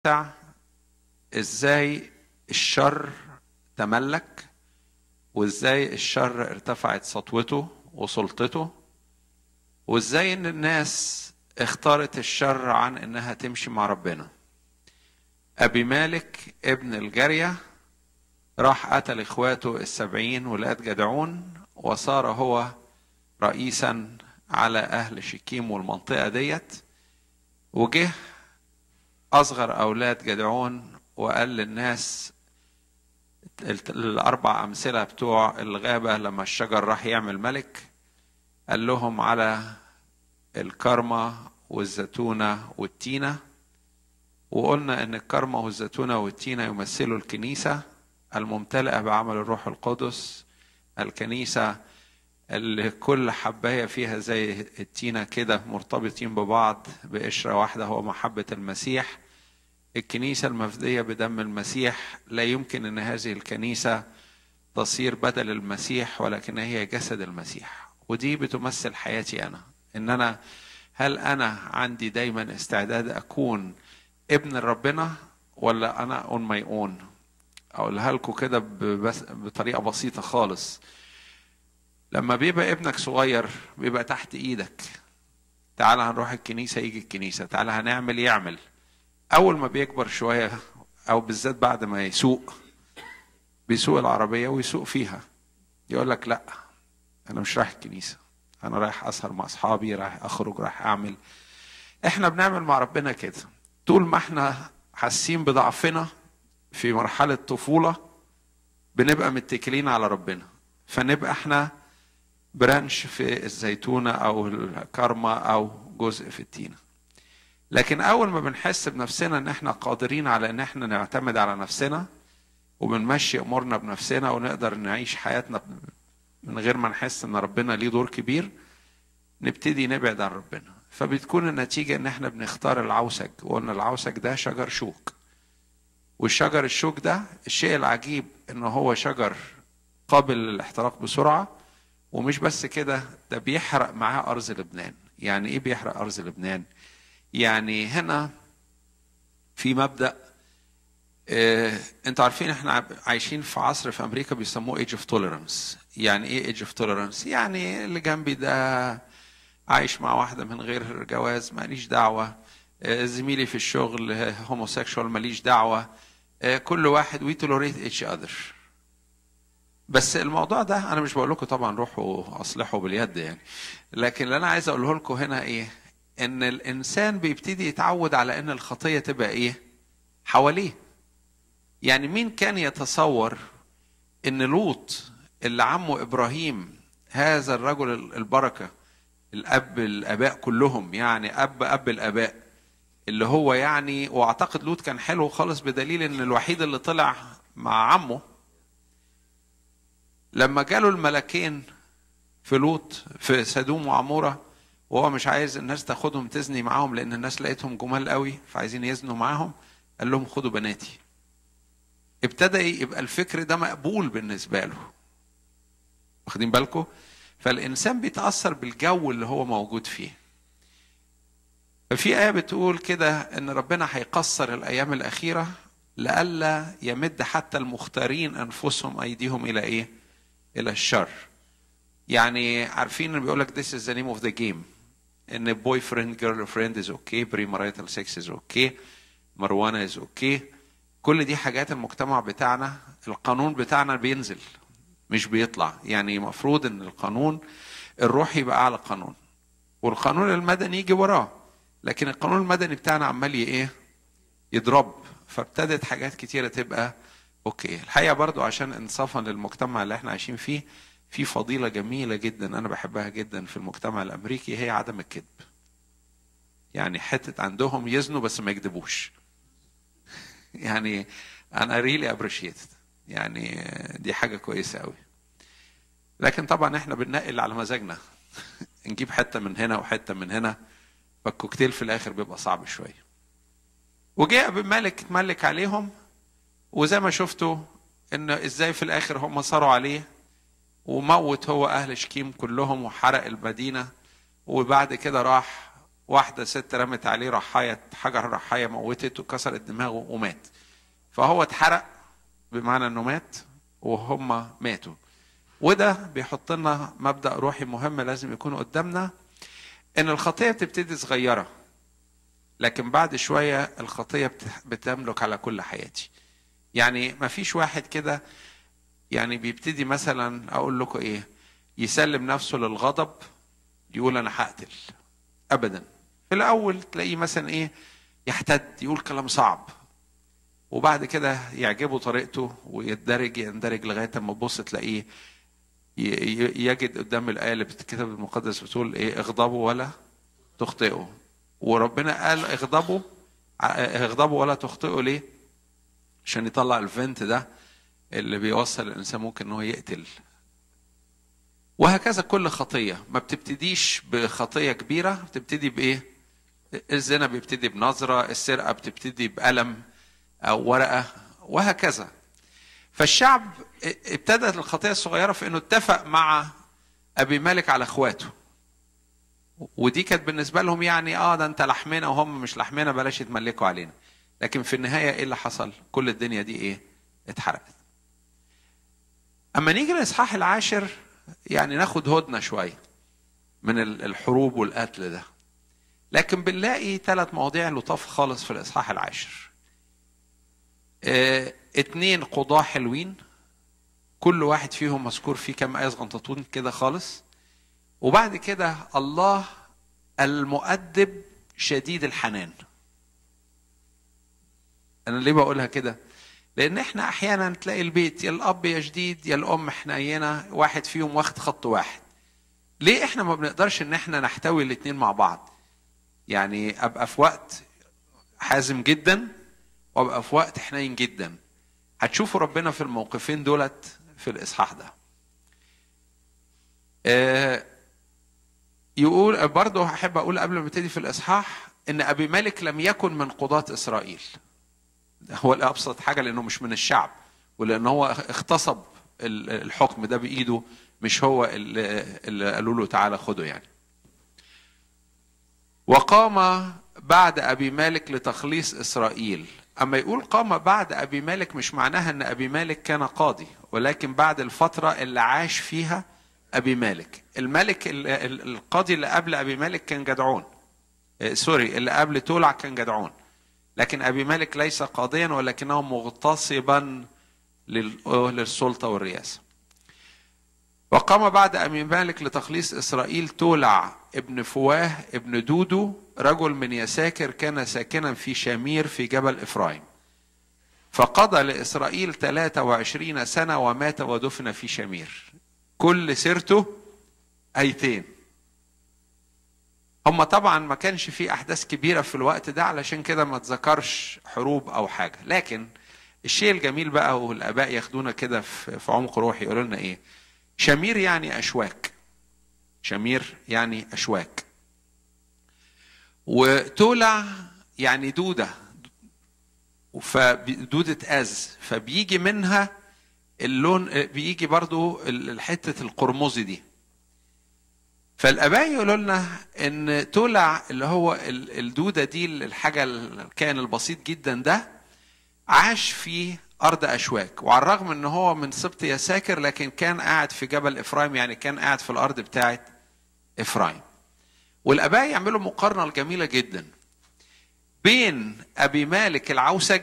ازاي الشر تملك وازاي الشر ارتفعت سطوته وسلطته وازاي ان الناس اختارت الشر عن انها تمشي مع ربنا ابي مالك ابن الجارية راح قتل اخواته السبعين ولاد جدعون وصار هو رئيسا على اهل شكيم والمنطقة ديت وجه اصغر اولاد جدعون وقال للناس الاربع امثله بتوع الغابه لما الشجر راح يعمل ملك قال لهم على الكرمة والزيتونة والتينة وقلنا ان الكرمة والزيتونة والتينة يمثلوا الكنيسة الممتلئة بعمل الروح القدس الكنيسة اللي كل حباية فيها زي التينة كده مرتبطين ببعض بقشرة واحدة هو محبة المسيح الكنيسة المفدية بدم المسيح لا يمكن ان هذه الكنيسة تصير بدل المسيح ولكن هي جسد المسيح ودي بتمثل حياتي انا ان انا هل انا عندي دايما استعداد اكون ابن ربنا ولا انا اون ماي اون اقولها لكم كده بطريقه بسيطه خالص لما بيبقى ابنك صغير بيبقى تحت ايدك تعال هنروح الكنيسه يجي الكنيسه تعال هنعمل يعمل اول ما بيكبر شويه او بالذات بعد ما يسوق بيسوق العربيه ويسوق فيها يقول لك لا انا مش رايح الكنيسه انا رايح اسهر مع اصحابي رايح اخرج رايح اعمل احنا بنعمل مع ربنا كده طول ما احنا حاسين بضعفنا في مرحله طفوله بنبقى متكلين على ربنا فنبقى احنا برانش في الزيتونه او الكرمه او جزء في التينه لكن اول ما بنحس بنفسنا ان احنا قادرين على ان احنا نعتمد على نفسنا وبنمشي امورنا بنفسنا ونقدر نعيش حياتنا من غير ما نحس ان ربنا ليه دور كبير نبتدي نبعد عن ربنا فبتكون النتيجة ان احنا بنختار العوسج وقلنا العوسج ده شجر شوك والشجر الشوك ده الشيء العجيب ان هو شجر قابل للاحتراق بسرعة ومش بس كده ده بيحرق معاه ارض لبنان يعني ايه بيحرق ارض لبنان يعني هنا في مبدأ إيه انتوا عارفين احنا عايشين في عصر في امريكا بيسموه ايج اوف توليرانس يعني ايه ايج اوف توليرانس يعني اللي جنبي ده عايش مع واحده من غير جواز ماليش دعوه إيه زميلي في الشغل هوموسيكشوال ماليش دعوه إيه كل واحد وي تولوريت اتش اذر بس الموضوع ده انا مش بقول لكم طبعا روحوا اصلحوا باليد يعني لكن اللي انا عايز اقوله لكم هنا ايه ان الانسان بيبتدي يتعود على ان الخطيه تبقى ايه حواليه يعني مين كان يتصور ان لوط اللي عمه ابراهيم هذا الرجل البركه الاب الاباء كلهم يعني اب اب الاباء اللي هو يعني واعتقد لوط كان حلو خالص بدليل ان الوحيد اللي طلع مع عمه لما جاله الملكين في لوط في سدوم وعموره وهو مش عايز الناس تاخدهم تزني معاهم لان الناس لقيتهم جمال قوي فعايزين يزنوا معاهم قال لهم خدوا بناتي ابتدى يبقى الفكر ده مقبول بالنسبه له واخدين بالكم فالانسان بيتاثر بالجو اللي هو موجود فيه ففي ايه بتقول كده ان ربنا هيقصر الايام الاخيره لئلا يمد حتى المختارين انفسهم ايديهم الى ايه الى الشر يعني عارفين بيقول لك this is the name of the game ان بوي فريند جيرل فريند از اوكي بري ماريتال سكس از اوكي مروانه از اوكي كل دي حاجات المجتمع بتاعنا القانون بتاعنا بينزل مش بيطلع يعني المفروض ان القانون الروحي يبقى اعلى قانون والقانون المدني يجي وراه لكن القانون المدني بتاعنا عمال ايه يضرب فابتدت حاجات كتيره تبقى اوكي الحقيقه برضو عشان انصافا للمجتمع اللي احنا عايشين فيه في فضيله جميله جدا انا بحبها جدا في المجتمع الامريكي هي عدم الكذب يعني حته عندهم يزنوا بس ما يكذبوش يعني انا ريلي ابريشيتد يعني دي حاجه كويسه قوي لكن طبعا احنا بننقل على مزاجنا نجيب حته من هنا وحته من هنا فالكوكتيل في الاخر بيبقى صعب شويه وجاء مالك اتملك عليهم وزي ما شفتوا ان ازاي في الاخر هم صاروا عليه وموت هو اهل شكيم كلهم وحرق المدينه وبعد كده راح واحدة ست رمت عليه رحاية حجر رحاية موتت وكسرت دماغه ومات فهو اتحرق بمعنى انه مات وهم ماتوا وده بيحط لنا مبدأ روحي مهم لازم يكون قدامنا ان الخطية بتبتدي صغيرة لكن بعد شوية الخطية بتملك على كل حياتي يعني ما فيش واحد كده يعني بيبتدي مثلا اقول لكم ايه يسلم نفسه للغضب يقول انا هقتل ابدا في الاول تلاقيه مثلا ايه يحتد يقول كلام صعب وبعد كده يعجبه طريقته ويندرج يندرج لغايه اما تبص تلاقيه يجد قدام الايه اللي بتتكتب المقدس بتقول ايه اغضبوا ولا تخطئوا وربنا قال اغضبوا اغضبوا ولا تخطئوا ليه؟ عشان يطلع الفنت ده اللي بيوصل الانسان ممكن ان هو يقتل وهكذا كل خطيه ما بتبتديش بخطيه كبيره بتبتدي بايه؟ الزنا بيبتدي بنظره، السرقه بتبتدي بألم او ورقه وهكذا. فالشعب ابتدت الخطيه الصغيره في انه اتفق مع ابي مالك على اخواته. ودي كانت بالنسبه لهم يعني اه ده انت لحمنا وهم مش لحمنا بلاش يتملكوا علينا. لكن في النهايه ايه اللي حصل؟ كل الدنيا دي ايه؟ اتحرقت. اما نيجي للاصحاح العاشر يعني ناخد هدنه شويه من الحروب والقتل ده. لكن بنلاقي ثلاث مواضيع لطاف خالص في الاصحاح العاشر. اه اتنين قضاة حلوين كل واحد فيهم مذكور فيه كم آية صغنططون كده خالص وبعد كده الله المؤدب شديد الحنان أنا ليه بقولها كده؟ لأن إحنا أحيانا تلاقي البيت يا الأب يا جديد يا الأم حنينة واحد فيهم واخد خط واحد. ليه إحنا ما بنقدرش إن إحنا نحتوي الاتنين مع بعض؟ يعني أبقى في وقت حازم جدا وأبقى في وقت حنين جدا. هتشوفوا ربنا في الموقفين دولت في الإصحاح ده. آه يقول برضه أحب أقول قبل ما ابتدي في الإصحاح إن أبي مالك لم يكن من قضاة إسرائيل. هو الابسط حاجه لانه مش من الشعب ولان هو اغتصب الحكم ده بايده مش هو اللي, اللي قالوا له تعالى خده يعني وقام بعد ابي مالك لتخليص اسرائيل اما يقول قام بعد ابي مالك مش معناها ان ابي مالك كان قاضي ولكن بعد الفتره اللي عاش فيها ابي مالك الملك القاضي اللي قبل ابي مالك كان جدعون سوري اللي قبل تولع كان جدعون لكن أبي مالك ليس قاضيا ولكنه مغتصبا للسلطة والرئاسة وقام بعد أبي مالك لتخليص إسرائيل تولع ابن فواه ابن دودو رجل من يساكر كان ساكنا في شامير في جبل إفرايم فقضى لإسرائيل 23 سنة ومات ودفن في شامير كل سيرته أيتين هم طبعا ما كانش في احداث كبيره في الوقت ده علشان كده ما تذكرش حروب او حاجه لكن الشيء الجميل بقى والاباء ياخدونا كده في عمق روحي يقولوا لنا ايه شمير يعني اشواك شمير يعني اشواك وتولع يعني دوده فدودة أز فبيجي منها اللون بيجي برضو حتة القرمزي دي فالاباء يقولوا لنا ان تولع اللي هو الدوده دي الحاجه الكائن البسيط جدا ده عاش في ارض اشواك وعلى الرغم ان هو من سبط يساكر لكن كان قاعد في جبل افرايم يعني كان قاعد في الارض بتاعه افرايم والاباء يعملوا مقارنه جميله جدا بين ابي مالك العوسج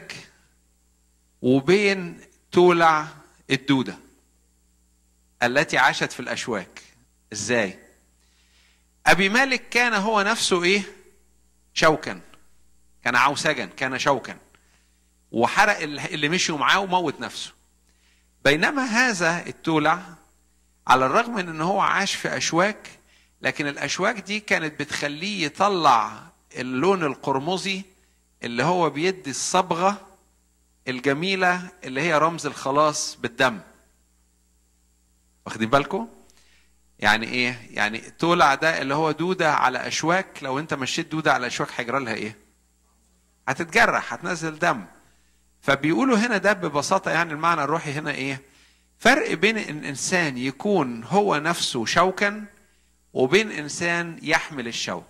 وبين تولع الدوده التي عاشت في الاشواك ازاي أبي مالك كان هو نفسه إيه؟ شوكا كان عوسجا كان شوكا وحرق اللي مشيوا معاه وموت نفسه بينما هذا التولع على الرغم من ان هو عاش في اشواك لكن الاشواك دي كانت بتخليه يطلع اللون القرمزي اللي هو بيدي الصبغه الجميله اللي هي رمز الخلاص بالدم واخدين بالكم يعني ايه يعني تولع ده اللي هو دوده على اشواك لو انت مشيت دوده على اشواك هيجرى لها ايه هتتجرح هتنزل دم فبيقولوا هنا ده ببساطه يعني المعنى الروحي هنا ايه فرق بين ان انسان يكون هو نفسه شوكا وبين انسان يحمل الشوك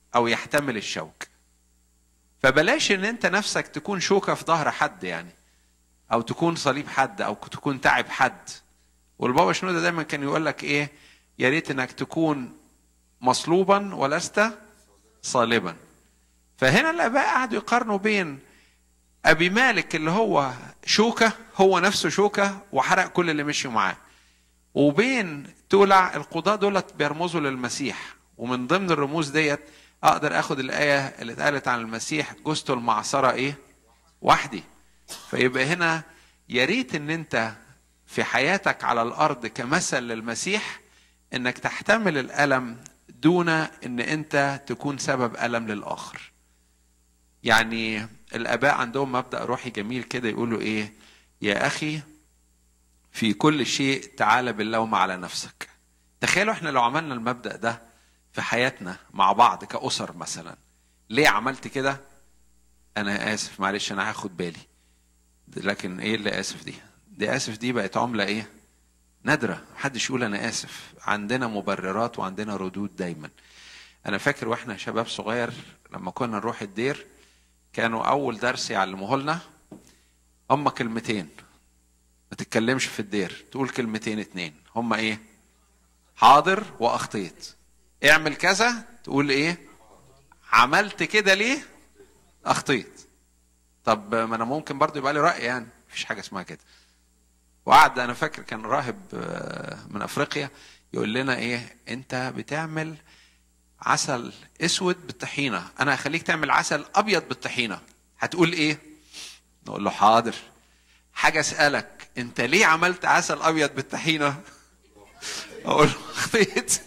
او يحتمل الشوك فبلاش ان انت نفسك تكون شوكه في ظهر حد يعني او تكون صليب حد او تكون تعب حد والبابا شنودة دايما كان يقول لك ايه يا ريت انك تكون مصلوبا ولست صالبا فهنا الاباء قعدوا يقارنوا بين ابي مالك اللي هو شوكه هو نفسه شوكه وحرق كل اللي مشوا معاه وبين تولع القضاة دولت بيرمزوا للمسيح ومن ضمن الرموز ديت اقدر اخد الايه اللي اتقالت عن المسيح جثته المعصره ايه وحدي فيبقى هنا يا ريت ان انت في حياتك على الارض كمثل للمسيح انك تحتمل الالم دون ان انت تكون سبب الم للاخر يعني الاباء عندهم مبدا روحي جميل كده يقولوا ايه يا اخي في كل شيء تعال باللوم على نفسك تخيلوا احنا لو عملنا المبدا ده في حياتنا مع بعض كاسر مثلا ليه عملت كده انا اسف معلش انا هاخد بالي لكن ايه اللي اسف دي دي اسف دي بقت عمله ايه نادره محدش يقول انا اسف عندنا مبررات وعندنا ردود دايما انا فاكر واحنا شباب صغير لما كنا نروح الدير كانوا اول درس يعلموه لنا هم كلمتين ما تتكلمش في الدير تقول كلمتين اتنين هم ايه حاضر واخطيت اعمل كذا تقول ايه عملت كده ليه اخطيت طب ما انا ممكن برضو يبقى لي راي يعني مفيش حاجه اسمها كده وقعد انا فاكر كان راهب من افريقيا يقول لنا ايه انت بتعمل عسل اسود بالطحينه انا هخليك تعمل عسل ابيض بالطحينه هتقول ايه نقول له حاضر حاجه اسالك انت ليه عملت عسل ابيض بالطحينه اقول له خطيت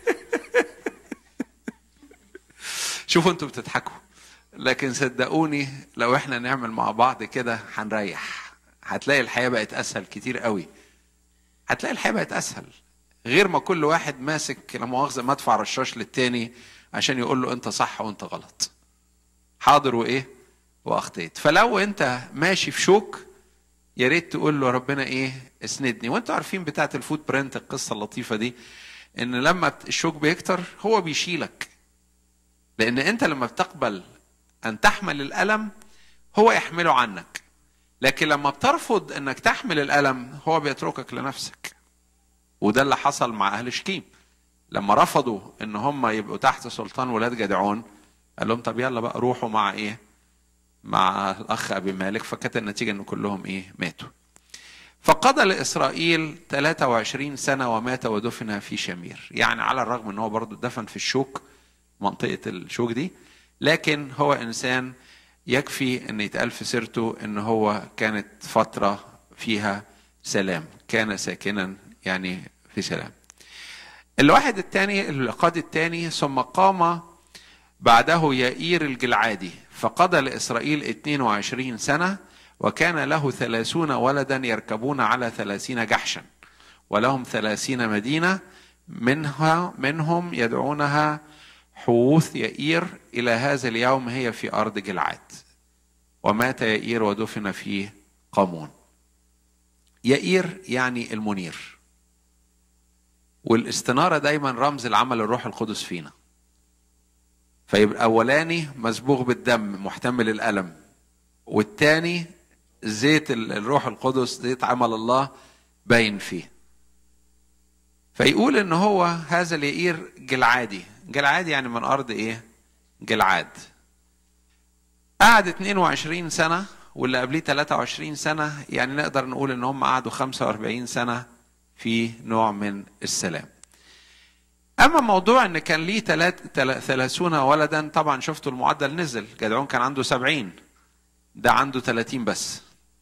شوفوا انتوا بتضحكوا لكن صدقوني لو احنا نعمل مع بعض كده هنريح هتلاقي الحياه بقت اسهل كتير قوي هتلاقي الحياه بقت اسهل غير ما كل واحد ماسك لا مؤاخذه مدفع رشاش للتاني عشان يقول له انت صح وانت غلط حاضر وايه واخطيت فلو انت ماشي في شوك يا ريت تقول له ربنا ايه اسندني وانتوا عارفين بتاعه الفوت برنت القصه اللطيفه دي ان لما الشوك بيكتر هو بيشيلك لان انت لما بتقبل ان تحمل الالم هو يحمله عنك لكن لما بترفض انك تحمل الالم هو بيتركك لنفسك وده اللي حصل مع اهل شكيم لما رفضوا ان هم يبقوا تحت سلطان ولاد جدعون قال لهم طب يلا بقى روحوا مع ايه مع الاخ ابي مالك فكانت النتيجه ان كلهم ايه ماتوا فقضى لاسرائيل 23 سنه ومات ودفن في شمير يعني على الرغم ان هو برضه دفن في الشوك منطقه الشوك دي لكن هو انسان يكفي ان يتقال في سيرته ان هو كانت فتره فيها سلام كان ساكنا يعني في سلام الواحد الثاني القاضي الثاني ثم قام بعده يائير الجلعادي فقضى لإسرائيل 22 سنة وكان له ثلاثون ولدا يركبون على ثلاثين جحشا ولهم ثلاثين مدينة منها منهم يدعونها حوث يائير إلى هذا اليوم هي في أرض جلعاد ومات يائير ودفن في قامون يائير يعني المنير والاستنارة دايما رمز العمل الروح القدس فينا فيبقى الأولاني مسبوغ بالدم محتمل الألم والتاني زيت الروح القدس زيت عمل الله باين فيه فيقول ان هو هذا اليئير جلعادي جلعادي يعني من ارض ايه جلعاد قعد 22 سنة واللي قبليه 23 سنة يعني نقدر نقول ان هم قعدوا 45 سنة في نوع من السلام اما موضوع ان كان ليه ثلاثون ولدا طبعا شفتوا المعدل نزل جدعون كان عنده سبعين ده عنده ثلاثين بس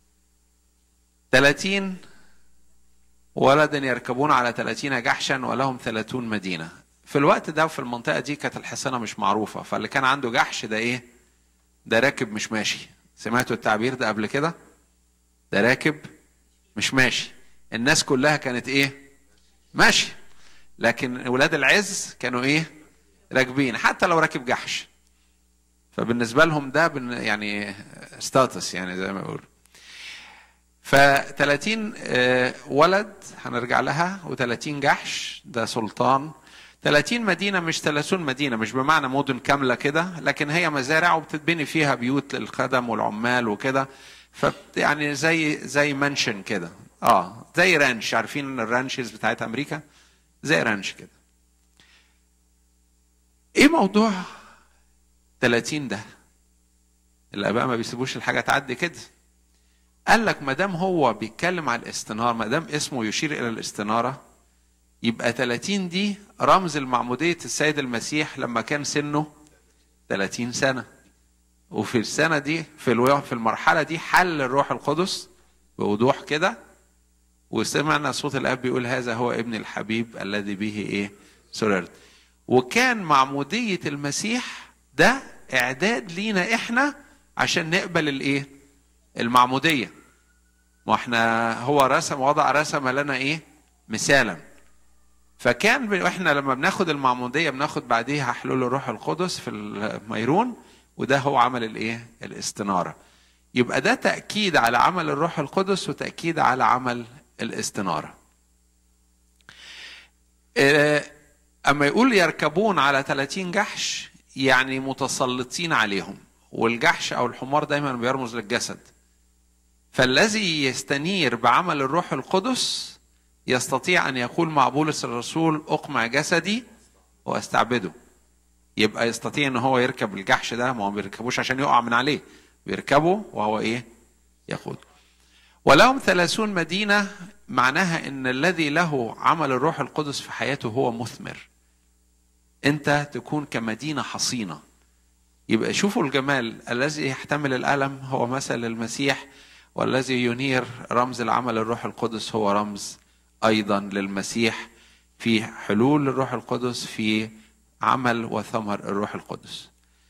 ثلاثين ولدا يركبون على ثلاثين جحشا ولهم ثلاثون مدينة في الوقت ده في المنطقة دي كانت الحصانة مش معروفة فاللي كان عنده جحش ده ايه ده راكب مش ماشي سمعتوا التعبير ده قبل كده ده راكب مش ماشي الناس كلها كانت ايه ماشي لكن ولاد العز كانوا ايه راكبين حتى لو راكب جحش فبالنسبه لهم ده يعني ستاتس يعني زي ما بيقولوا ف 30 ولد هنرجع لها و30 جحش ده سلطان 30 مدينة مش 30 مدينة مش بمعنى مدن كاملة كده لكن هي مزارع وبتتبني فيها بيوت للخدم والعمال وكده ف يعني زي زي منشن كده اه زي رانش عارفين الرانشز بتاعت امريكا زي رانش كده ايه موضوع 30 ده الاباء ما بيسيبوش الحاجه تعدي كده قال لك ما دام هو بيتكلم على الاستناره ما دام اسمه يشير الى الاستناره يبقى 30 دي رمز لمعموديه السيد المسيح لما كان سنه 30 سنه وفي السنه دي في الو... في المرحله دي حل الروح القدس بوضوح كده وسمعنا صوت الاب بيقول هذا هو ابن الحبيب الذي به ايه سررت وكان معموديه المسيح ده اعداد لينا احنا عشان نقبل الايه المعموديه ما احنا هو رسم وضع رسم لنا ايه مثالا فكان احنا لما بناخد المعموديه بناخد بعديها حلول الروح القدس في الميرون وده هو عمل الايه الاستناره يبقى ده تاكيد على عمل الروح القدس وتاكيد على عمل الاستناره اما يقول يركبون على 30 جحش يعني متسلطين عليهم والجحش او الحمار دايما بيرمز للجسد فالذي يستنير بعمل الروح القدس يستطيع ان يقول مع بولس الرسول اقمع جسدي واستعبده يبقى يستطيع ان هو يركب الجحش ده ما هو بيركبوش عشان يقع من عليه بيركبه وهو ايه يقود ولهم ثلاثون مدينة معناها ان الذي له عمل الروح القدس في حياته هو مثمر انت تكون كمدينة حصينة يبقى شوفوا الجمال الذي يحتمل الألم هو مثل المسيح والذي ينير رمز العمل الروح القدس هو رمز أيضا للمسيح في حلول الروح القدس في عمل وثمر الروح القدس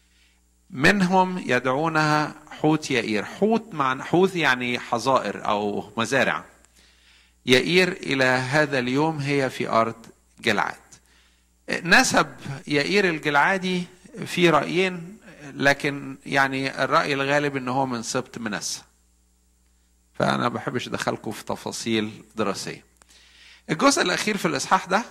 منهم يدعونها حوت يائير حوت مع حوت يعني حظائر أو مزارع يائير إلى هذا اليوم هي في أرض جلعاد نسب يائير الجلعادي في رأيين لكن يعني الرأي الغالب ان هو من سبط منسى فأنا ما بحبش أدخلكم في تفاصيل دراسية الجزء الأخير في الإصحاح ده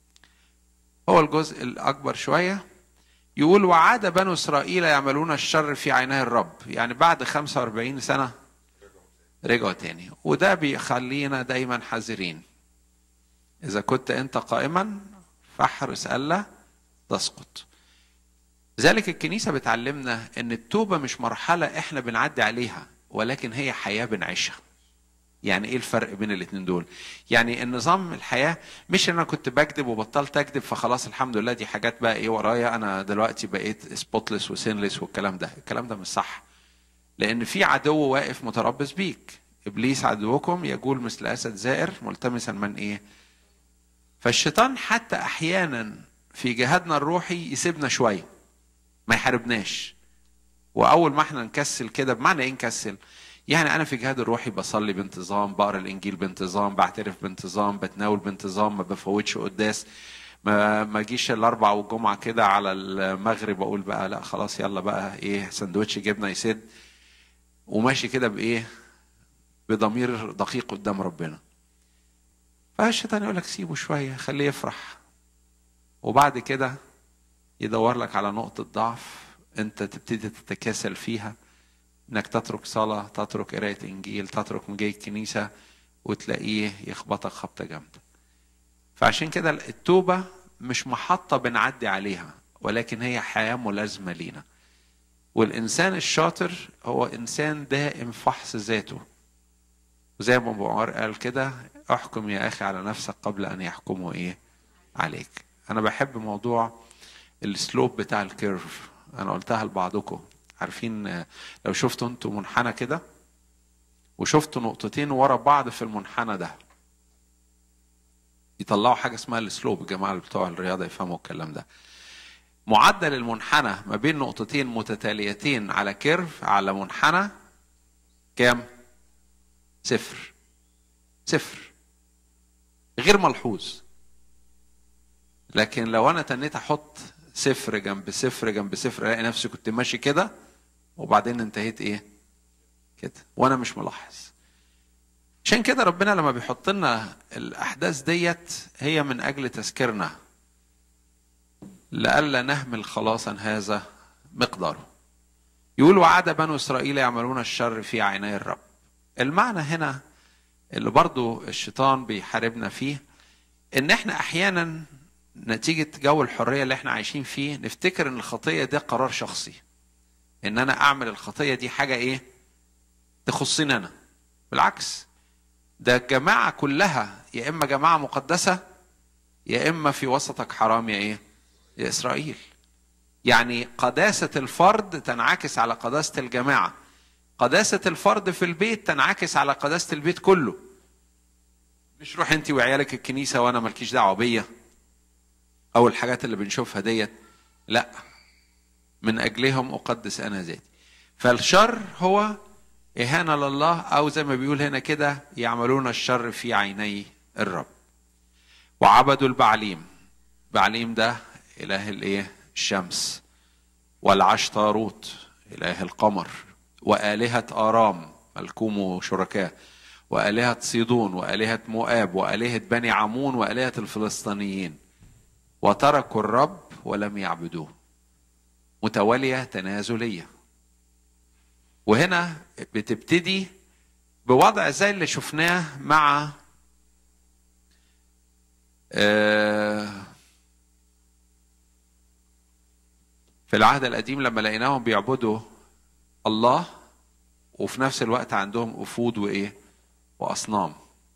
هو الجزء الأكبر شوية يقول وعاد بنو إسرائيل يعملون الشر في عيني الرب يعني بعد 45 سنة رجعوا تاني وده بيخلينا دايما حذرين إذا كنت أنت قائما فاحرص ألا تسقط لذلك الكنيسة بتعلمنا أن التوبة مش مرحلة إحنا بنعدي عليها ولكن هي حياة بنعيشها يعني ايه الفرق بين الاثنين دول يعني النظام الحياه مش ان انا كنت بكذب وبطلت اكذب فخلاص الحمد لله دي حاجات بقى ايه ورايا انا دلوقتي بقيت سبوتلس وسينلس والكلام ده الكلام ده مش صح لان في عدو واقف متربص بيك ابليس عدوكم يجول مثل اسد زائر ملتمسا من ايه فالشيطان حتى احيانا في جهادنا الروحي يسيبنا شويه ما يحاربناش واول ما احنا نكسل كده بمعنى ايه نكسل يعني انا في جهاد الروحي بصلي بانتظام بقرا الانجيل بانتظام بعترف بانتظام بتناول بانتظام ما بفوتش قداس ما ما اجيش الاربع والجمعه كده على المغرب اقول بقى لا خلاص يلا بقى ايه سندوتش جبنه يسد وماشي كده بايه بضمير دقيق قدام ربنا فالشيطان يقول لك سيبه شويه خليه يفرح وبعد كده يدور لك على نقطه ضعف انت تبتدي تتكاسل فيها انك تترك صلاة تترك قراية انجيل تترك مجاي الكنيسة وتلاقيه يخبطك خبطة جامدة فعشان كده التوبة مش محطة بنعدي عليها ولكن هي حياة ملازمة لينا والإنسان الشاطر هو إنسان دائم فحص ذاته وزي ما أبو عمر قال كده احكم يا أخي على نفسك قبل أن يحكموا إيه عليك أنا بحب موضوع السلوب بتاع الكيرف أنا قلتها لبعضكم عارفين لو شفتوا انتوا منحنى كده وشفتوا نقطتين ورا بعض في المنحنى ده يطلعوا حاجه اسمها السلوب الجماعه اللي بتوع الرياضه يفهموا الكلام ده معدل المنحنى ما بين نقطتين متتاليتين على كيرف على منحنى كام صفر صفر غير ملحوظ لكن لو انا تنيت احط صفر جنب صفر جنب صفر الاقي نفسي كنت ماشي كده وبعدين انتهيت ايه كده وانا مش ملاحظ عشان كده ربنا لما بيحط لنا الاحداث ديت هي من اجل تذكيرنا لئلا نهمل خلاصا هذا مقداره يقول وعد بنو إسرائيل يعملون الشر في عيني الرب المعنى هنا اللي برضو الشيطان بيحاربنا فيه ان احنا احيانا نتيجة جو الحرية اللي احنا عايشين فيه نفتكر ان الخطية ده قرار شخصي ان انا اعمل الخطية دي حاجة ايه تخصني انا بالعكس ده الجماعة كلها يا اما جماعة مقدسة يا اما في وسطك حرام يا ايه يا اسرائيل يعني قداسة الفرد تنعكس على قداسة الجماعة قداسة الفرد في البيت تنعكس على قداسة البيت كله مش روح انت وعيالك الكنيسة وانا مالكيش دعوة بيا او الحاجات اللي بنشوفها ديت لا من اجلهم اقدس انا ذاتي فالشر هو اهانة لله او زي ما بيقول هنا كده يعملون الشر في عيني الرب وعبدوا البعليم بعليم ده اله الايه الشمس والعشتاروت اله القمر وآلهة آرام ملكوم وشركاء وآلهة صيدون وآلهة مؤاب وآلهة بني عمون وآلهة الفلسطينيين وتركوا الرب ولم يعبدوه متوالية تنازلية وهنا بتبتدي بوضع زي اللي شفناه مع في العهد القديم لما لقيناهم بيعبدوا الله وفي نفس الوقت عندهم أفود وإيه وأصنام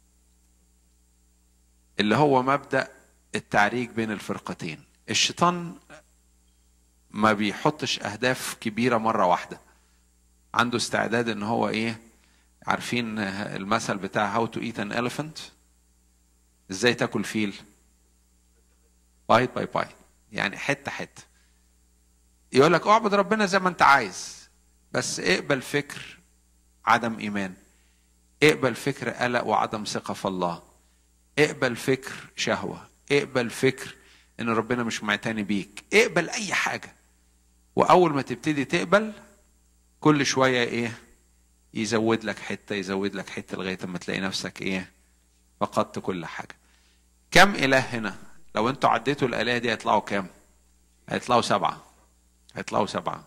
اللي هو مبدأ التعريج بين الفرقتين الشيطان ما بيحطش أهداف كبيرة مرة واحدة عنده استعداد ان هو ايه عارفين المثل بتاع هاو تو ايت ان elephant ازاي تاكل فيل بايت باي بايت يعني حته حته يقول لك اعبد ربنا زي ما انت عايز بس اقبل فكر عدم ايمان اقبل فكر قلق وعدم ثقه في الله اقبل فكر شهوه اقبل فكر ان ربنا مش معتني بيك اقبل اي حاجه واول ما تبتدي تقبل كل شويه ايه يزود لك حته يزود لك حته لغايه اما تلاقي نفسك ايه فقدت كل حاجه كم اله هنا لو انتوا عديتوا الالهه دي هيطلعوا كام هيطلعوا سبعه هيطلعوا سبعه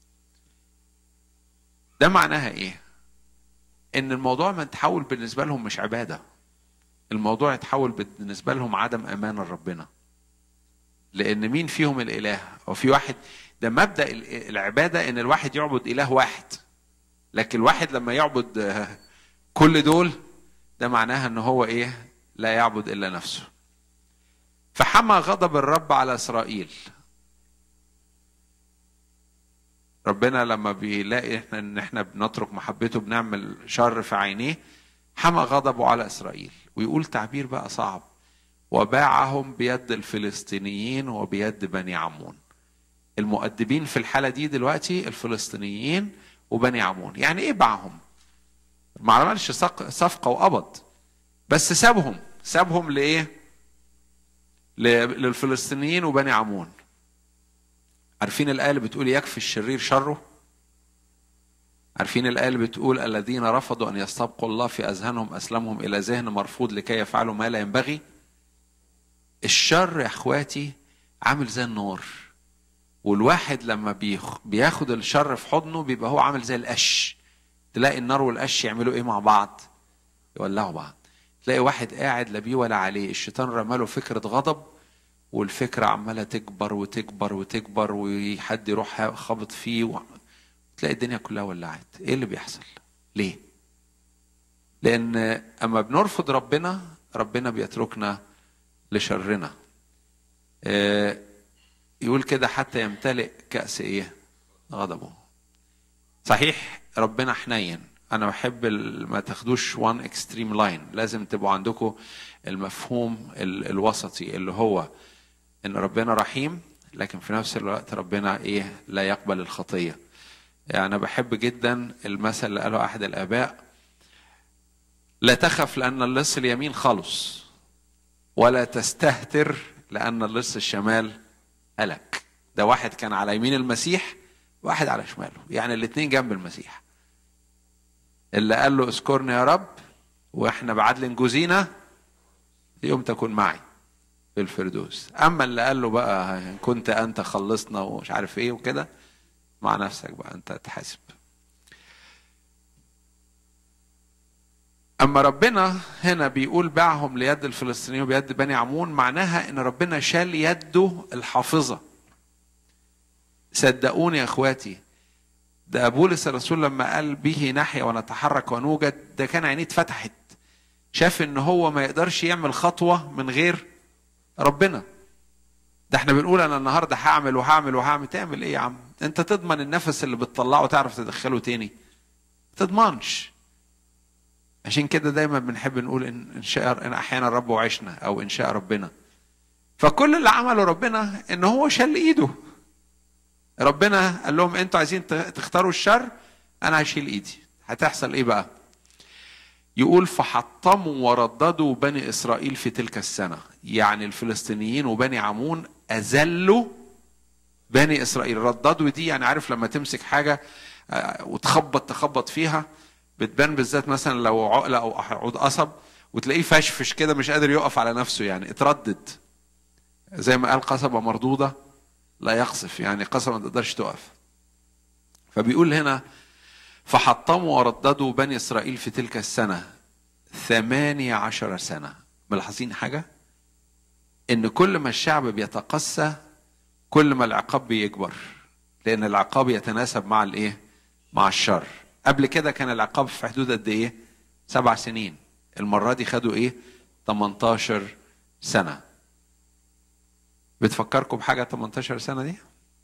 ده معناها ايه ان الموضوع ما تحول بالنسبه لهم مش عباده الموضوع يتحول بالنسبه لهم عدم امان لربنا لان مين فيهم الاله هو في واحد ده مبدا العباده ان الواحد يعبد اله واحد لكن الواحد لما يعبد كل دول ده معناها ان هو ايه لا يعبد الا نفسه فحمى غضب الرب على اسرائيل ربنا لما بيلاقي احنا ان احنا بنترك محبته بنعمل شر في عينيه حمى غضبه على اسرائيل ويقول تعبير بقى صعب وباعهم بيد الفلسطينيين وبيد بني عمون المؤدبين في الحاله دي دلوقتي الفلسطينيين وبني عمون يعني ايه باعهم ما عملش صفقه وقبض بس سابهم سابهم لايه للفلسطينيين وبني عمون عارفين الآية اللي بتقول يكفي الشرير شره عارفين الآية اللي بتقول الذين رفضوا أن يستبقوا الله في أذهانهم أسلمهم إلى ذهن مرفوض لكي يفعلوا ما لا ينبغي الشر يا اخواتي عامل زي النار والواحد لما بياخد الشر في حضنه بيبقى هو عامل زي القش تلاقي النار والقش يعملوا ايه مع بعض يولعوا بعض تلاقي واحد قاعد لا بيه ولا عليه الشيطان رماله فكرة غضب والفكرة عمالة تكبر وتكبر وتكبر وحد يروح خبط فيه و... تلاقي الدنيا كلها ولعت ايه اللي بيحصل ليه لان اما بنرفض ربنا ربنا بيتركنا لشرنا يقول كده حتى يمتلئ كأس ايه غضبه صحيح ربنا حنين انا بحب ما تاخدوش وان اكستريم لاين لازم تبقوا عندكم المفهوم الوسطي اللي هو ان ربنا رحيم لكن في نفس الوقت ربنا ايه لا يقبل الخطيه يعني انا بحب جدا المثل اللي قاله احد الاباء لا تخف لان اللص اليمين خلص ولا تستهتر لان اللص الشمال هلك ده واحد كان على يمين المسيح واحد على شماله يعني الاثنين جنب المسيح اللي قال له اذكرني يا رب واحنا بعدل جوزينا يوم تكون معي في الفردوس اما اللي قال له بقى إن كنت انت خلصنا ومش عارف ايه وكده مع نفسك بقى انت تحاسب اما ربنا هنا بيقول باعهم ليد الفلسطينيين وبيد بني عمون معناها ان ربنا شال يده الحافظه صدقوني يا اخواتي ده بولس الرسول لما قال به نحيا ونتحرك ونوجد ده كان عينيه اتفتحت شاف ان هو ما يقدرش يعمل خطوه من غير ربنا ده احنا بنقول انا النهارده هعمل وهعمل وهعمل تعمل ايه يا عم انت تضمن النفس اللي بتطلعه تعرف تدخله تاني تضمنش عشان كده دايما بنحب نقول ان ان شاء ان احيانا الرب وعشنا او ان شاء ربنا فكل اللي عمله ربنا ان هو شل ايده ربنا قال لهم انتوا عايزين تختاروا الشر انا هشيل ايدي هتحصل ايه بقى يقول فحطموا ورددوا بني اسرائيل في تلك السنه يعني الفلسطينيين وبني عمون اذلوا بني اسرائيل رددوا دي يعني عارف لما تمسك حاجه وتخبط تخبط فيها بتبان بالذات مثلا لو عقله او عود قصب وتلاقيه فشفش كده مش قادر يقف على نفسه يعني اتردد زي ما قال قصبه مردوده لا يقصف يعني قصبه ما تقدرش تقف فبيقول هنا فحطموا ورددوا بني إسرائيل في تلك السنة ثمانية عشر سنة ملاحظين حاجة إن كل ما الشعب بيتقسى كل ما العقاب بيكبر لأن العقاب يتناسب مع الإيه؟ مع الشر قبل كده كان العقاب في حدود قد إيه؟ سبع سنين المرة دي خدوا إيه؟ 18 سنة بتفكركم بحاجة 18 سنة دي؟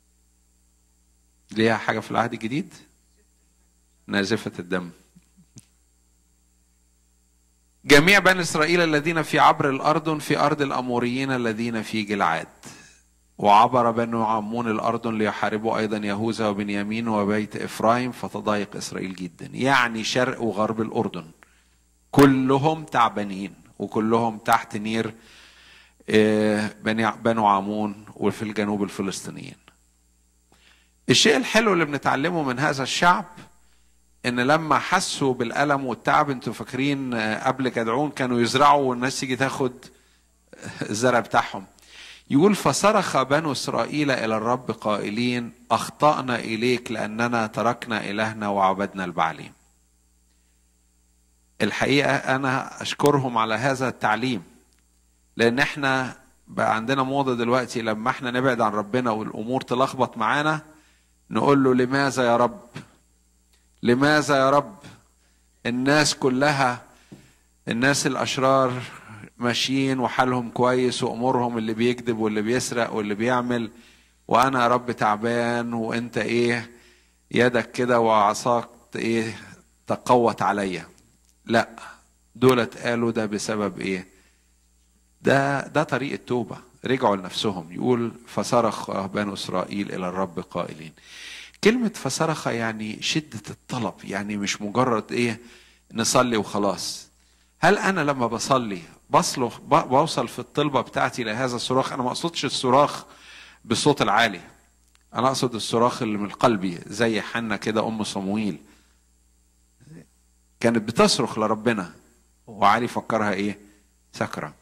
ليها حاجة في العهد الجديد؟ نازفة الدم جميع بني إسرائيل الذين في عبر الأردن في أرض الأموريين الذين في جلعاد وعبر بنو عمون الأردن ليحاربوا أيضا يهوذا وبنيامين وبيت إفرايم فتضايق إسرائيل جدا يعني شرق وغرب الأردن كلهم تعبانين وكلهم تحت نير بنو عمون وفي الجنوب الفلسطينيين الشيء الحلو اللي بنتعلمه من هذا الشعب ان لما حسوا بالالم والتعب انتوا فاكرين قبل جدعون كانوا يزرعوا والناس تيجي تاخد الزرع بتاعهم يقول فصرخ بنو اسرائيل الى الرب قائلين اخطانا اليك لاننا تركنا الهنا وعبدنا البعليم الحقيقه انا اشكرهم على هذا التعليم لان احنا بقى عندنا موضه دلوقتي لما احنا نبعد عن ربنا والامور تلخبط معانا نقول له لماذا يا رب لماذا يا رب الناس كلها الناس الاشرار ماشيين وحالهم كويس وامورهم اللي بيكذب واللي بيسرق واللي بيعمل وانا يا رب تعبان وانت ايه يدك كده وعصاك ايه تقوت عليا لا دولت قالوا ده بسبب ايه ده ده طريق التوبه رجعوا لنفسهم يقول فصرخ بنو اسرائيل الى الرب قائلين كلمة فصرخ يعني شدة الطلب يعني مش مجرد ايه نصلي وخلاص هل انا لما بصلي بصلخ بوصل في الطلبة بتاعتي لهذا الصراخ انا ما اقصدش الصراخ بالصوت العالي انا اقصد الصراخ اللي من قلبي زي حنا كده ام صمويل كانت بتصرخ لربنا وعلي فكرها ايه سكره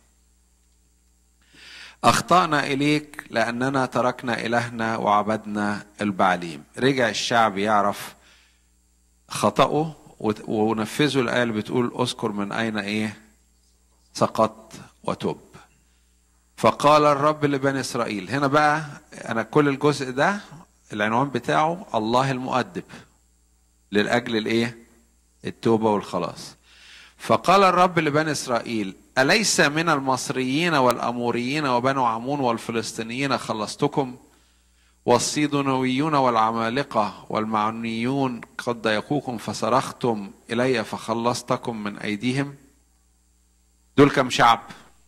أخطأنا إليك لأننا تركنا إلهنا وعبدنا البعليم رجع الشعب يعرف خطأه ونفذوا الآية اللي بتقول أذكر من أين إيه سقط وتب فقال الرب لبني إسرائيل هنا بقى أنا كل الجزء ده العنوان بتاعه الله المؤدب للأجل الإيه التوبة والخلاص فقال الرب لبني إسرائيل أليس من المصريين والأموريين وبنو عمون والفلسطينيين خلصتكم والصيدونويون والعمالقة والمعنيون قد ضايقوكم فصرختم إلي فخلصتكم من أيديهم دول كم شعب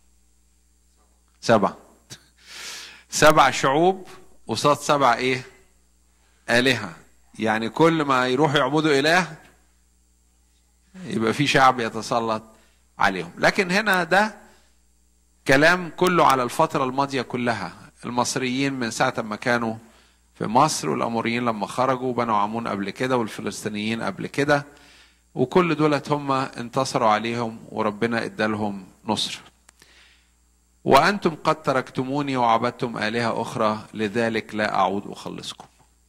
سبعة سبع شعوب قصاد سبع ايه آلهة يعني كل ما يروحوا يعبدوا إله يبقى في شعب يتسلط عليهم لكن هنا ده كلام كله على الفترة الماضية كلها المصريين من ساعة ما كانوا في مصر والأموريين لما خرجوا بنوا عمون قبل كده والفلسطينيين قبل كده وكل دولت هم انتصروا عليهم وربنا ادالهم نصر وأنتم قد تركتموني وعبدتم آلهة أخرى لذلك لا أعود أخلصكم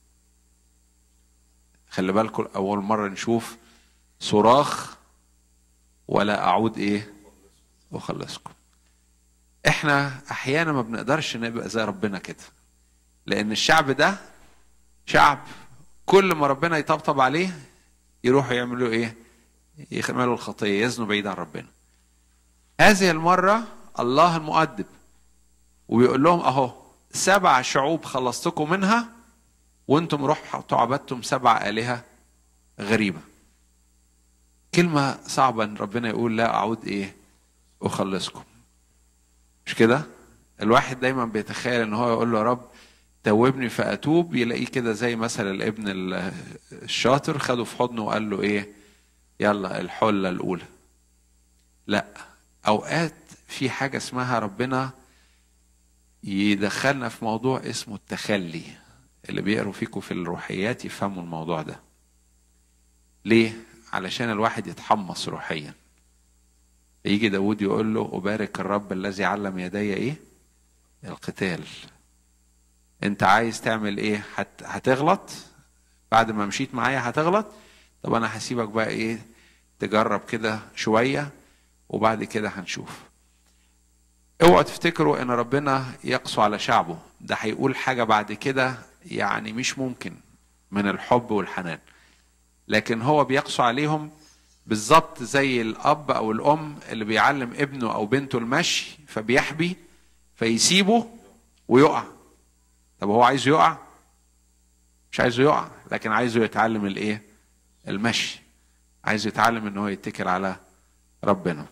خلي بالكم أول مرة نشوف صراخ ولا أعود إيه أخلصكم إحنا أحيانا ما بنقدرش نبقى زي ربنا كده لأن الشعب ده شعب كل ما ربنا يطبطب عليه يروحوا يعملوا إيه يعملوا الخطية يزنوا بعيد عن ربنا هذه المرة الله المؤدب وبيقول لهم اهو سبع شعوب خلصتكم منها وانتم رحتوا عبدتم سبع آلهة غريبة كلمة صعبة ان ربنا يقول لا اعود ايه اخلصكم مش كده الواحد دايما بيتخيل ان هو يقول له يا رب توبني فاتوب يلاقيه كده زي مثلا الابن الشاطر خده في حضنه وقال له ايه يلا الحله الاولى لا اوقات في حاجه اسمها ربنا يدخلنا في موضوع اسمه التخلي اللي بيقروا فيكم في الروحيات يفهموا الموضوع ده ليه علشان الواحد يتحمص روحيا يجي داود يقول له أبارك الرب الذي علم يدي إيه القتال أنت عايز تعمل إيه هت... هتغلط بعد ما مشيت معايا هتغلط طب أنا هسيبك بقى إيه تجرب كده شوية وبعد كده هنشوف اوعوا تفتكروا ان ربنا يقسو على شعبه ده هيقول حاجة بعد كده يعني مش ممكن من الحب والحنان لكن هو بيقسو عليهم بالظبط زي الاب او الام اللي بيعلم ابنه او بنته المشي فبيحبي فيسيبه ويقع طب هو عايزه يقع مش عايزه يقع لكن عايزه يتعلم الايه المشي عايزه يتعلم ان هو يتكل على ربنا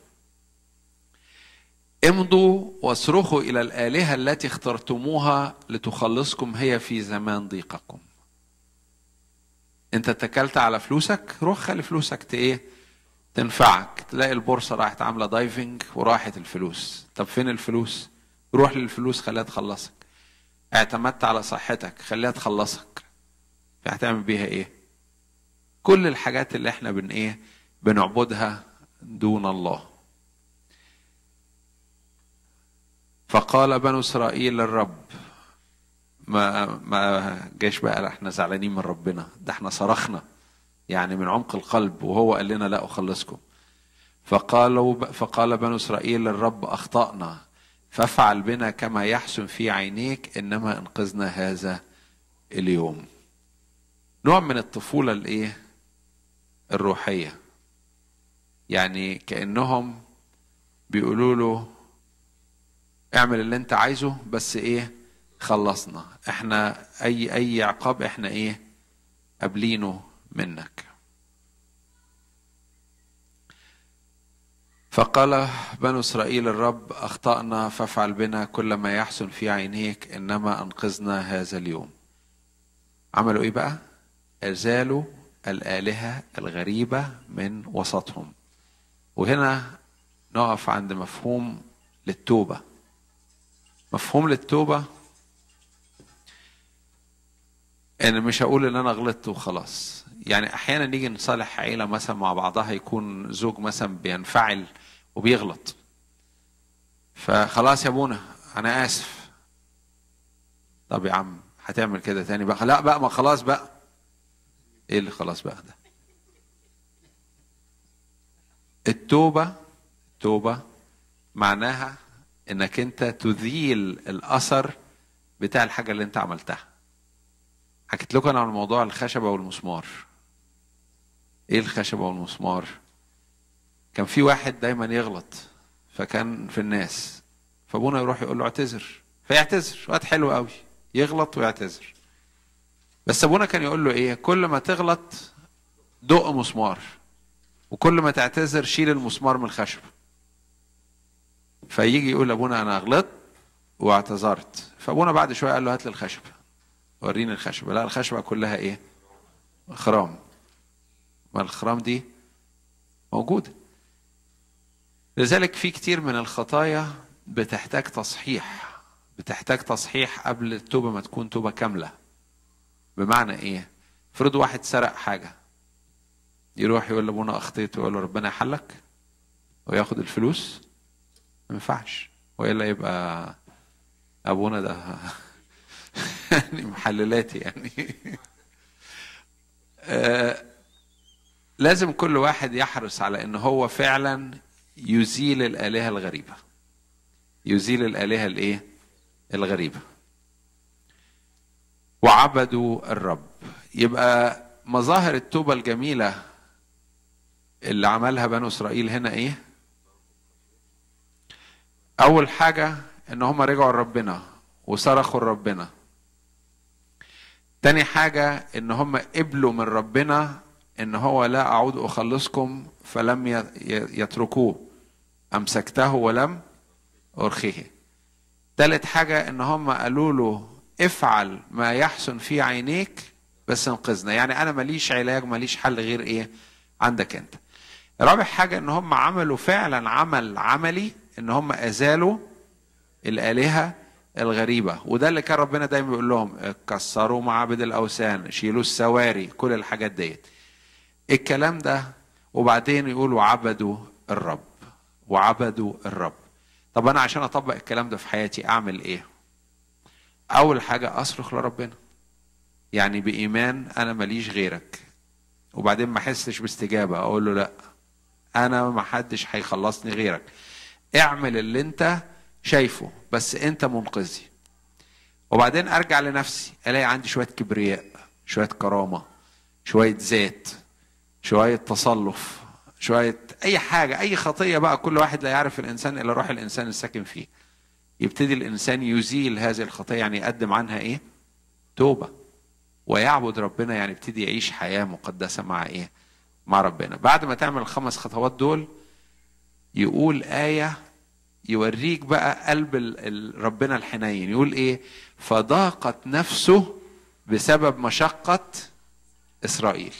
امضوا واصرخوا الى الالهه التي اخترتموها لتخلصكم هي في زمان ضيقكم انت اتكلت على فلوسك روح خلي فلوسك ايه تنفعك تلاقي البورصه راحت عامله دايفنج وراحت الفلوس طب فين الفلوس روح للفلوس خليها تخلصك اعتمدت على صحتك خليها تخلصك هتعمل بيها ايه كل الحاجات اللي احنا بن ايه بنعبدها دون الله فقال بنو اسرائيل للرب ما ما جاش بقى احنا زعلانين من ربنا ده احنا صرخنا يعني من عمق القلب وهو قال لنا لا اخلصكم فقالوا فقال بنو اسرائيل للرب اخطانا فافعل بنا كما يحسن في عينيك انما انقذنا هذا اليوم نوع من الطفوله الايه الروحيه يعني كانهم بيقولوا له اعمل اللي انت عايزه بس ايه خلصنا احنا اي اي عقاب احنا ايه قابلينه منك فقال بنو اسرائيل الرب اخطانا فافعل بنا كل ما يحسن في عينيك انما انقذنا هذا اليوم عملوا ايه بقى ازالوا الالهه الغريبه من وسطهم وهنا نقف عند مفهوم للتوبه مفهوم للتوبه ان مش هقول ان انا غلطت وخلاص يعني احيانا نيجي نصالح عيله مثلا مع بعضها يكون زوج مثلا بينفعل وبيغلط فخلاص يا ابونا انا اسف طب يا عم هتعمل كده تاني بقى لا بقى ما خلاص بقى ايه اللي خلاص بقى ده التوبه التوبه معناها انك انت تذيل الاثر بتاع الحاجه اللي انت عملتها حكيت لكم انا عن موضوع الخشبه والمسمار ايه الخشبه والمسمار كان في واحد دايما يغلط فكان في الناس فابونا يروح يقول له اعتذر فيعتذر وقت حلو قوي يغلط ويعتذر بس ابونا كان يقول له ايه كل ما تغلط دق مسمار وكل ما تعتذر شيل المسمار من الخشبه فيجي يقول لابونا انا غلطت واعتذرت فابونا بعد شويه قال له هات لي الخشبه وريني الخشبه لا الخشبه كلها ايه خرام ما الخرام دي موجوده لذلك في كتير من الخطايا بتحتاج تصحيح بتحتاج تصحيح قبل التوبه ما تكون توبه كامله بمعنى ايه افرض واحد سرق حاجه يروح يقول لابونا اخطيت ويقول له ربنا يحلك وياخد الفلوس ما ينفعش والا يبقى ابونا ده يعني محللاتي يعني آه لازم كل واحد يحرص على ان هو فعلا يزيل الالهه الغريبه يزيل الالهه الايه الغريبه وعبدوا الرب يبقى مظاهر التوبه الجميله اللي عملها بنو اسرائيل هنا ايه اول حاجه ان هم رجعوا لربنا وصرخوا لربنا تاني حاجه ان هم قبلوا من ربنا ان هو لا اعود اخلصكم فلم يتركوه امسكته ولم ارخيه تالت حاجه ان هم قالوا له افعل ما يحسن في عينيك بس انقذنا يعني انا ماليش علاج ماليش حل غير ايه عندك انت رابع حاجه ان هم عملوا فعلا عمل عملي ان هم ازالوا الالهه الغريبه وده اللي كان ربنا دايما بيقول لهم كسروا معابد الاوثان شيلوا السواري كل الحاجات ديت الكلام ده وبعدين يقولوا عبدوا الرب وعبدوا الرب طب انا عشان اطبق الكلام ده في حياتي اعمل ايه اول حاجه اصرخ لربنا يعني بايمان انا ماليش غيرك وبعدين ما احسش باستجابه اقول له لا انا ما حدش هيخلصني غيرك اعمل اللي انت شايفه بس انت منقذي وبعدين ارجع لنفسي الاقي عندي شويه كبرياء شويه كرامه شويه ذات شويه تصلف شويه اي حاجه اي خطيه بقى كل واحد لا يعرف الانسان الا روح الانسان الساكن فيه يبتدي الانسان يزيل هذه الخطيه يعني يقدم عنها ايه توبه ويعبد ربنا يعني يبتدي يعيش حياه مقدسه مع ايه مع ربنا بعد ما تعمل الخمس خطوات دول يقول ايه يوريك بقى قلب ربنا الحنين يقول ايه فضاقت نفسه بسبب مشقه اسرائيل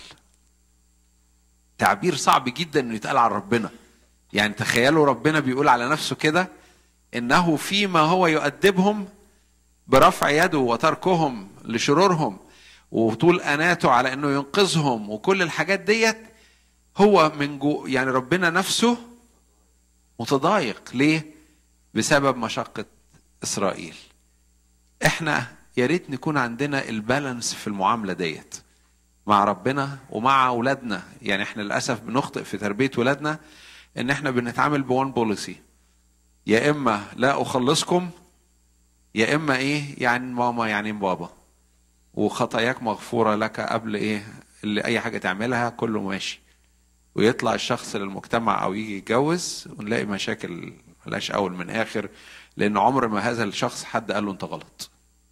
تعبير صعب جدا انه يتقال على ربنا يعني تخيلوا ربنا بيقول على نفسه كده انه فيما هو يؤدبهم برفع يده وتركهم لشرورهم وطول اناته على انه ينقذهم وكل الحاجات ديت هو من جو يعني ربنا نفسه متضايق ليه بسبب مشقة إسرائيل احنا يا ريت نكون عندنا البالانس في المعاملة ديت مع ربنا ومع أولادنا يعني احنا للأسف بنخطئ في تربية ولادنا ان احنا بنتعامل بوان بوليسي يا إما لا أخلصكم يا إما إيه يعني ماما يعني بابا وخطاياك مغفورة لك قبل إيه اللي أي حاجة تعملها كله ماشي ويطلع الشخص للمجتمع او يجي يتجوز ونلاقي مشاكل ملاش اول من اخر لان عمر ما هذا الشخص حد قال له انت غلط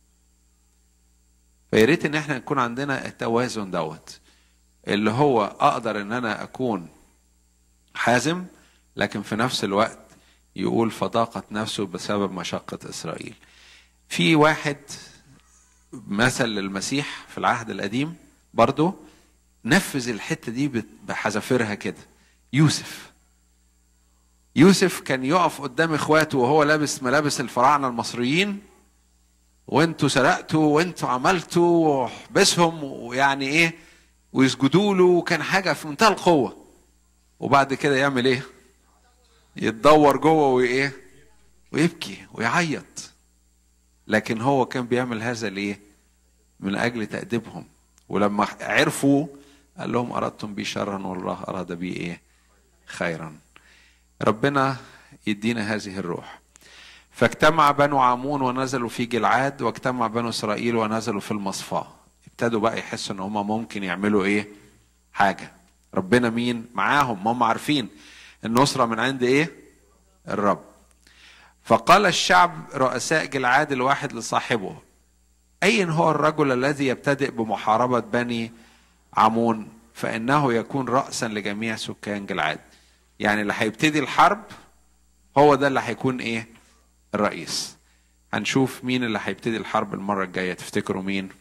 فيا ريت ان احنا نكون عندنا التوازن دوت اللي هو اقدر ان انا اكون حازم لكن في نفس الوقت يقول فضاقت نفسه بسبب مشقة إسرائيل في واحد مثل للمسيح في العهد القديم برضه نفذ الحتة دي بحذافيرها كده يوسف يوسف كان يقف قدام اخواته وهو لابس ملابس الفراعنة المصريين وانتوا سرقتوا وانتوا عملتوا واحبسهم ويعني ايه ويسجدوا له وكان حاجة في منتهى القوة وبعد كده يعمل ايه يتدور جوه وايه ويبكي ويعيط لكن هو كان بيعمل هذا ليه من اجل تأديبهم ولما عرفوا قال لهم أردتم بي شرا والله أراد بي إيه خيرا ربنا يدينا هذه الروح فاجتمع بنو عمون ونزلوا في جلعاد واجتمع بنو إسرائيل ونزلوا في المصفاة ابتدوا بقى يحسوا ان هم ممكن يعملوا ايه حاجة ربنا مين معاهم هم عارفين النصرة من عند ايه الرب فقال الشعب رؤساء جلعاد الواحد لصاحبه أين هو الرجل الذي يبتدئ بمحاربة بني عمون فإنه يكون رأسا لجميع سكان جلعاد يعني اللي هيبتدي الحرب هو ده اللي هيكون إيه الرئيس هنشوف مين اللي هيبتدي الحرب المرة الجاية تفتكروا مين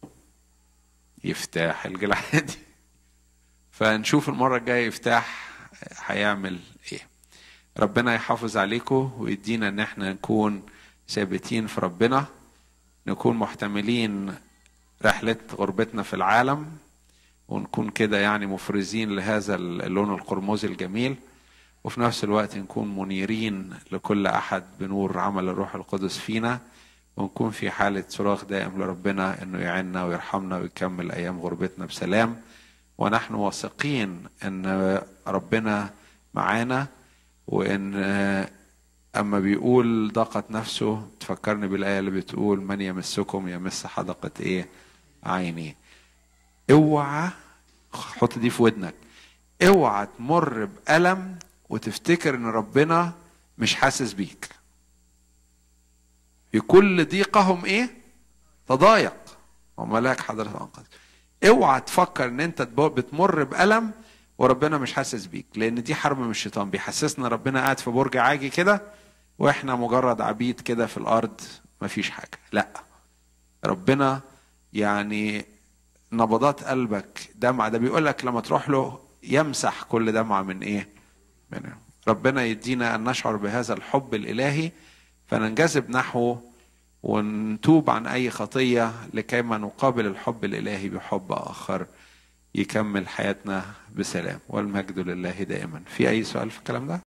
يفتاح الجلعادي فنشوف المرة الجاية يفتاح هيعمل ايه ربنا يحافظ عليكم ويدينا ان احنا نكون ثابتين في ربنا نكون محتملين رحلة غربتنا في العالم ونكون كده يعني مفرزين لهذا اللون القرمزي الجميل وفي نفس الوقت نكون منيرين لكل أحد بنور عمل الروح القدس فينا ونكون في حالة صراخ دائم لربنا إنه يعيننا ويرحمنا ويكمل أيام غربتنا بسلام ونحن واثقين إن ربنا معانا وإن أما بيقول ضاقت نفسه تفكرني بالآية اللي بتقول من يمسكم يمس حدقة إيه عيني اوعى حط دي في ودنك اوعى تمر بألم وتفتكر ان ربنا مش حاسس بيك في كل ضيقهم ايه تضايق وملاك حضرة انقذ اوعى تفكر ان انت بتمر بألم وربنا مش حاسس بيك لان دي حرب من الشيطان بيحسسنا ربنا قاعد في برج عاجي كده واحنا مجرد عبيد كده في الارض مفيش حاجه لا ربنا يعني نبضات قلبك دمعة ده بيقول لك لما تروح له يمسح كل دمعة من ايه من ربنا يدينا ان نشعر بهذا الحب الالهي فننجذب نحوه ونتوب عن اي خطية لكيما نقابل الحب الالهي بحب اخر يكمل حياتنا بسلام والمجد لله دائما في اي سؤال في الكلام ده